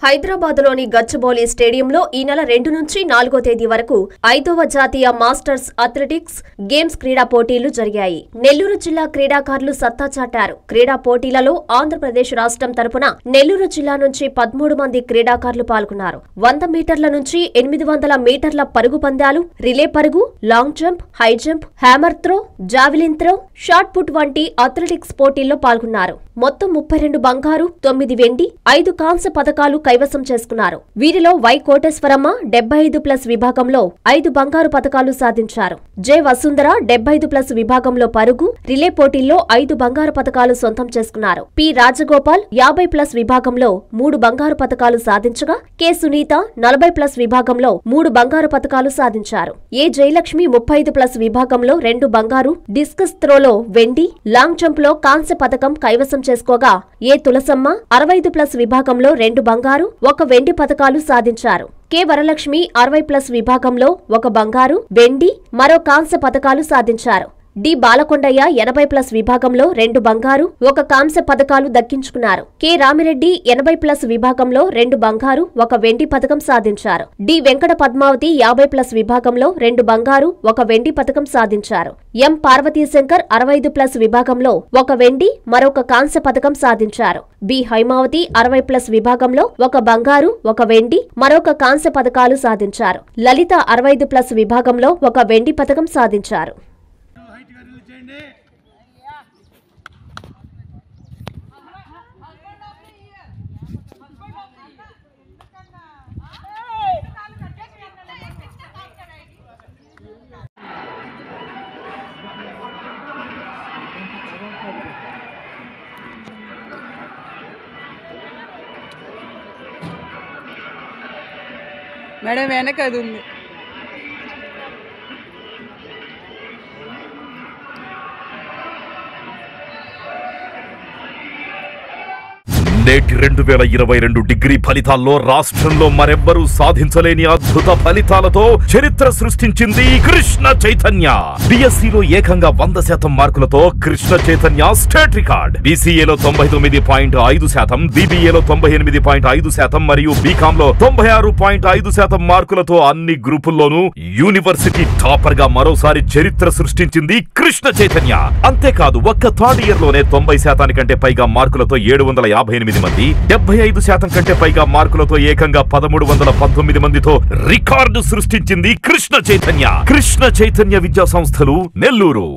హైదరాబాద్లోని గచ్చిబౌలి స్టేడియంలో ఈ నెల రెండు నుంచి నాలుగో తేదీ వరకు ఐదవ జాతీయ మాస్టర్స్ అథ్లెటిక్స్ గేమ్స్ క్రీడా పోటీలు జరిగాయి నెల్లూరు జిల్లా క్రీడాకారులు సత్తా చాటారు క్రీడా పోటీలలో ఆంధ్రప్రదేశ్ రాష్ట్రం తరపున నెల్లూరు జిల్లా నుంచి పదమూడు మంది క్రీడాకారులు పాల్గొన్నారు వంద మీటర్ల నుంచి ఎనిమిది వందల మీటర్ల పరుగు పందాలు రిలే పరుగు long jump high jump hammer throw javelin throw shot put వంటి అథ్లెటిక్స్ పోటీల్లో పాల్గొన్నారు మొత్తం ముప్పై రెండు బంగారు తొమ్మిది వెండి ఐదు కాంస్య పథకాలు కైవసం చేసుకున్నారు వీరిలో వై కోటేశ్వరమ్మ డెబ్బై ఐదు ప్లస్ విభాగంలో ఐదు బంగారు పథకాలు సాధించారు జె వసుంధర డెబ్బై ఐదు ప్లస్ విభాగంలో పరుగు రిలే పోటీల్లో ఐదు బంగారు పథకాలు సొంతం చేసుకున్నారు పి రాజగోపాల్ యాభై ప్లస్ విభాగంలో మూడు బంగారు పథకాలు సాధించగా కె సునీత నలభై ప్లస్ విభాగంలో మూడు బంగారు పథకాలు సాధించారు ఏ జయలక్ష్మి ముప్పై ఐదు ప్లస్ విభాగంలో రెండు బంగారు డిస్కస్ త్రోలో వెండి లాంగ్ జంప్ లో కాంస్య పథకం కైవసం చేసుకోగా ఏ తులసమ్మ అరవై ఐదు ప్లస్ విభాగంలో రెండు బంగారు ఒక వెండి పథకాలు సాధించారు కె వరలక్ష్మి అరవై ప్లస్ విభాగంలో ఒక బంగారు వెండి మరో కాంస్య పథకాలు సాధించారు డి బాలకొండయ్య ఎనభై ప్లస్ విభాగంలో రెండు బంగారు ఒక కాంస్య పథకాలు దక్కించుకున్నారు కె రామిరెడ్డి ఎనభై ప్లస్ విభాగంలో రెండు బంగారు ఒక వెండి పథకం సాధించారు డి వెంకట పద్మావతి యాభై ప్లస్ విభాగంలో రెండు బంగారు ఒక వెండి పథకం సాధించారు ఎం పార్వతీశంకర్ అరవై ఐదు ప్లస్ విభాగంలో ఒక వెండి మరొక కాంస్య పథకం సాధించారు బి హైమావతి అరవై ప్లస్ విభాగంలో ఒక బంగారు ఒక వెండి మరొక కాంస్య పథకాలు సాధించారు లలిత అరవై ఐదు ప్లస్ విభాగంలో ఒక వెండి పథకం సాధించారు హైట్ గా రిలీజ్ చేయండి మేడం వెనక అది ఉంది నేటి రెండు వేల ఇరవై రెండు డిగ్రీ ఫలితాల్లో రాష్ట్రంలో మరెవ్వరూ సాధించలేని అద్భుత ఫలితాలతో చరిత్ర సృష్టించింది కృష్ణ చైతన్య బిఎస్సిలో ఏకంగా వంద శాతం మార్కులతో కృష్ణ చైతన్య స్టేట్ రికార్డ్ బీసీఏలో తొంభై తొమ్మిది పాయింట్ ఐదు శాతం బీబీఏలో తొంభై ఎనిమిది పాయింట్ ఐదు శాతం మరియు బీకామ్ లో తొంభై ఆరు పాయింట్ ఐదు శాతం మార్కులతో అన్ని గ్రూపుల్లోనూ యూనివర్సిటీ టాపర్ గా మరోసారి చరిత్ర సృష్టించింది కృష్ణ చైతన్య అంతేకాదు ఒక్క థర్డ్ ఇయర్ లోనే తొంభై శాతానికంటే పైగా మార్కులతో ఏడు వందల యాభై ఎనిమిది మంది డెబ్బై ఐదు శాతం కంటే పైగా మార్కులతో ఏకంగా పదమూడు వందల పంతొమ్మిది మందితో రికార్డు సృష్టించింది కృష్ణ చైతన్య కృష్ణ చైతన్య విద్యా సంస్థలు నెల్లూరు